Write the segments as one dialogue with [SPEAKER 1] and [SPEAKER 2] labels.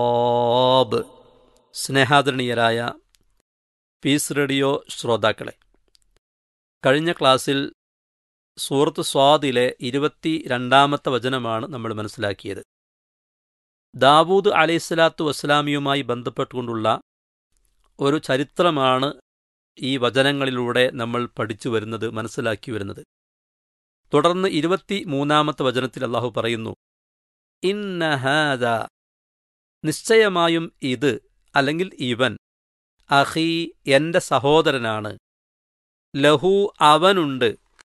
[SPEAKER 1] ഓബ് സ്നേഹാദരണീയരായ piece radio ശ്രോതാക്കളെ കഴിഞ്ഞ ക്ലാസ്സിൽ സൂറത്ത് സ്വാദിലെ ഇരുപത്തി രണ്ടാമത്തെ വചനമാണ് നമ്മൾ മനസ്സിലാക്കിയത് ദാവൂദ് അലൈഹിസ്സലാത്തു വസ്സലാമിയുമായി ബന്ധപ്പെട്ടുകൊണ്ടുള്ള ഒരു ചരിത്രമാണ് ഈ വചനങ്ങളിലൂടെ നമ്മൾ പഠിച്ചു വരുന്നത് മനസ്സിലാക്കി വരുന്നത് തുടർന്ന് ഇരുപത്തി മൂന്നാമത്തെ വചനത്തിൽ അള്ളാഹു പറയുന്നു ഇന്നഹാദ നിശ്ചയമായും ഇത് അല്ലെങ്കിൽ ഇവൻ അഹി എന്റെ സഹോദരനാണ് ലഹു അവനുണ്ട്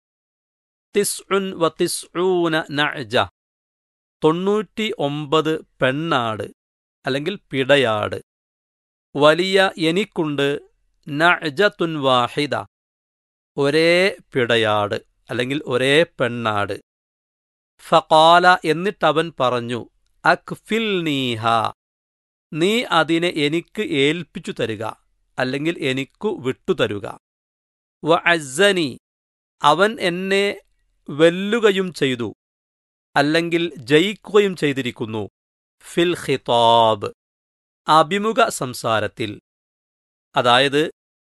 [SPEAKER 1] തിസ്ഉൻ വ തിസ്ഊന നഅജ തൊണ്ണൂറ്റി ഒമ്പത് പെണ്ണാട് അല്ലെങ്കിൽ പിടയാട് വലിയ എനിക്കുണ്ട് നഅജത്തുൻ വാഹിദ ഒരേ പിടയാട് അല്ലെങ്കിൽ ഒരേ പെണ്ണാട് ഫകാല എന്നിട്ടവൻ പറഞ്ഞു അക്ഫിൽ നീഹ നീ അതിനെ എനിക്ക് ഏൽപ്പിച്ചു തരുക അല്ലെങ്കിൽ എനിക്കു വിട്ടുതരുക വ അസ്സനി അവൻ എന്നെ വെല്ലുകയും ചെയ്തു അല്ലെങ്കിൽ ജയിക്കുകയും ചെയ്തിരിക്കുന്നു ഫിൽ ഖിതാബ് അഭിമുഖ സംസാരത്തിൽ അതായത്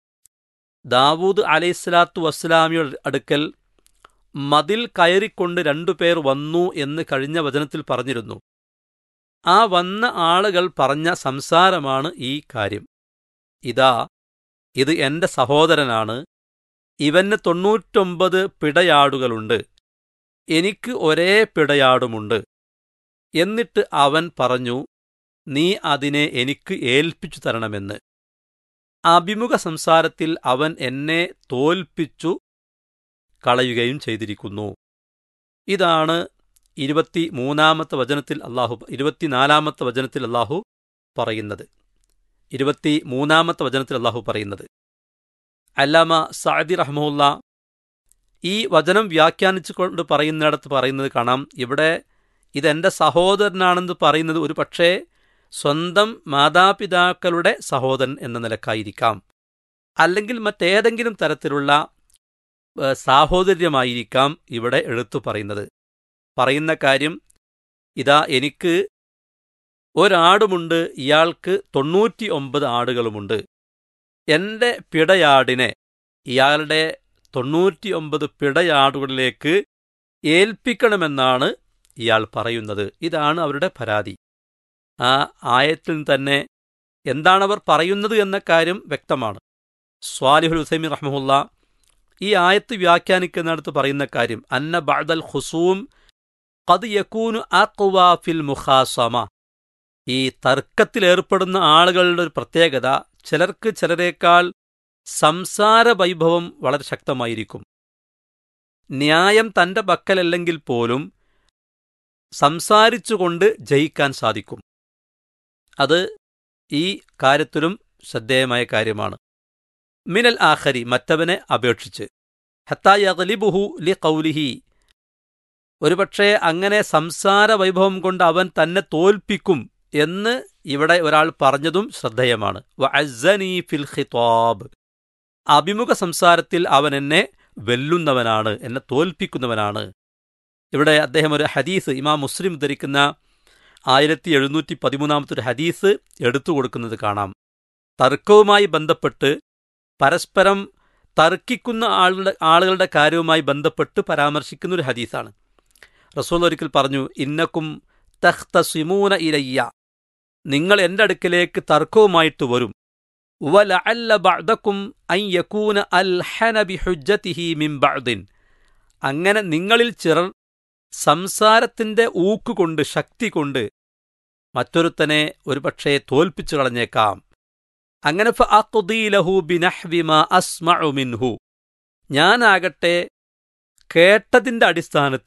[SPEAKER 1] ദാവൂദ് അലൈഹിസ്ലാത്തു വസ്സലാമിയുടെ അടുക്കൽ മതിൽ കയറിക്കൊണ്ട് രണ്ടുപേർ വന്നു എന്ന് കഴിഞ്ഞ വചനത്തിൽ പറഞ്ഞിരുന്നു ആ വന്ന ആളുകൾ പറഞ്ഞ സംസാരമാണ് ഈ കാര്യം ഇതാ ഇത് എന്റെ സഹോദരനാണ് ഇവന് തൊണ്ണൂറ്റൊമ്പത് പിടയാടുകളുണ്ട് എനിക്ക് ഒരേ പിടയാടുമുണ്ട് എന്നിട്ട് അവൻ പറഞ്ഞു നീ അതിനെ എനിക്ക് ഏൽപ്പിച്ചു തരണമെന്ന് അഭിമുഖ സംസാരത്തിൽ അവൻ എന്നെ തോൽപ്പിച്ചു കളയുകയും ചെയ്തിരിക്കുന്നു ഇതാണ് ഇരുപത്തി മൂന്നാമത്തെ വചനത്തിൽ അള്ളാഹു ഇരുപത്തിനാലാമത്തെ വചനത്തിൽ അള്ളാഹു പറയുന്നത് ഇരുപത്തി മൂന്നാമത്തെ വചനത്തിൽ അള്ളാഹു പറയുന്നത് അല്ലാമ സാദി റഹ്മുല്ല ഈ വചനം വ്യാഖ്യാനിച്ചുകൊണ്ട് പറയുന്നിടത്ത് പറയുന്നത് കാണാം ഇവിടെ ഇതെന്റെ സഹോദരനാണെന്ന് പറയുന്നത് ഒരു പക്ഷേ സ്വന്തം മാതാപിതാക്കളുടെ സഹോദരൻ എന്ന നിലക്കായിരിക്കാം അല്ലെങ്കിൽ മറ്റേതെങ്കിലും തരത്തിലുള്ള സാഹോദര്യമായിരിക്കാം ഇവിടെ എടുത്തു പറയുന്നത് പറയുന്ന കാര്യം ഇതാ എനിക്ക് ഒരാടുമുണ്ട് ഇയാൾക്ക് തൊണ്ണൂറ്റി ഒമ്പത് ആടുകളുമുണ്ട് എന്റെ പിടയാടിനെ ഇയാളുടെ തൊണ്ണൂറ്റിയൊമ്പത് പിടയാടുകളിലേക്ക് ഏൽപ്പിക്കണമെന്നാണ് ഇയാൾ പറയുന്നത് ഇതാണ് അവരുടെ പരാതി ആ ആയത്തിൽ തന്നെ എന്താണവർ പറയുന്നത് എന്ന കാര്യം വ്യക്തമാണ് സ്വാലിഹുൽ ഹുസൈമി റഹ്മുല്ല ഈ ആയത്ത് വ്യാഖ്യാനിക്കുന്നിടത്ത് പറയുന്ന കാര്യം അന്ന ബഅദൽ ഖുസൂം ഖദ് യകൂനു അഖ്വ ഫിൽ മുഖാസമ ഈ തർക്കത്തിലേർപ്പെടുന്ന ആളുകളുടെ ഒരു പ്രത്യേകത ചിലർക്ക് ചിലരേക്കാൾ സംസാര വൈഭവം വളരെ ശക്തമായിരിക്കും ന്യായം തന്റെ പക്കലല്ലെങ്കിൽ പോലും സംസാരിച്ചുകൊണ്ട് ജയിക്കാൻ സാധിക്കും അത് ഈ കാര്യത്തിലും ശ്രദ്ധേയമായ കാര്യമാണ് മിനൽ ആഖരി മറ്റവനെ അപേക്ഷിച്ച് ഹത്തായലിബുഹു ലി കൗലിഹി ഒരുപക്ഷെ അങ്ങനെ സംസാര വൈഭവം കൊണ്ട് അവൻ തന്നെ തോൽപ്പിക്കും എന്ന് ഇവിടെ ഒരാൾ പറഞ്ഞതും ശ്രദ്ധേയമാണ് വഅസ്സനി ഫിൽ ഖിതാബ് അഭിമുഖ സംസാരത്തിൽ അവൻ എന്നെ വെല്ലുന്നവനാണ് എന്നെ തോൽപ്പിക്കുന്നവനാണ് ഇവിടെ അദ്ദേഹം ഒരു ഹദീസ് ഇമാം മുസ്ലിം ധരിക്കുന്ന ആയിരത്തി എഴുന്നൂറ്റി പതിമൂന്നാമത്തെ ഒരു ഹദീസ് എടുത്തു കൊടുക്കുന്നത് കാണാം തർക്കവുമായി ബന്ധപ്പെട്ട് പരസ്പരം തർക്കിക്കുന്ന ആളുടെ ആളുകളുടെ കാര്യവുമായി ബന്ധപ്പെട്ട് പരാമർശിക്കുന്ന ഒരു ഹദീസാണ് റസൂൽ ഒരിക്കൽ പറഞ്ഞു ഇന്നക്കും തഖ്തസിമൂന ഇലയ്യ നിങ്ങൾ എൻ്റെ അടുക്കലേക്ക് തർക്കവുമായിട്ട് വരും വലഅല്ല ബഅദക്കും അൻ യകൂന അൽഹന ബിഹുജ്ജതിഹി മിൻ ബഅദിൻ അങ്ങനെ നിങ്ങളിൽ ചിലർ സംസാരത്തിന്റെ ഊക്കുകൊണ്ട് ശക്തി കൊണ്ട് മറ്റൊരുത്തനെ ഒരുപക്ഷെ തോൽപ്പിച്ചു കളഞ്ഞേക്കാം അങ്ങനെ ഫഅഖ്ദീലഹു ബിനഹ്വി മാ അസ്മഉ മിൻഹു ഞാനാകട്ടെ കേട്ടതിന്റെ അടിസ്ഥാനത്തിൽ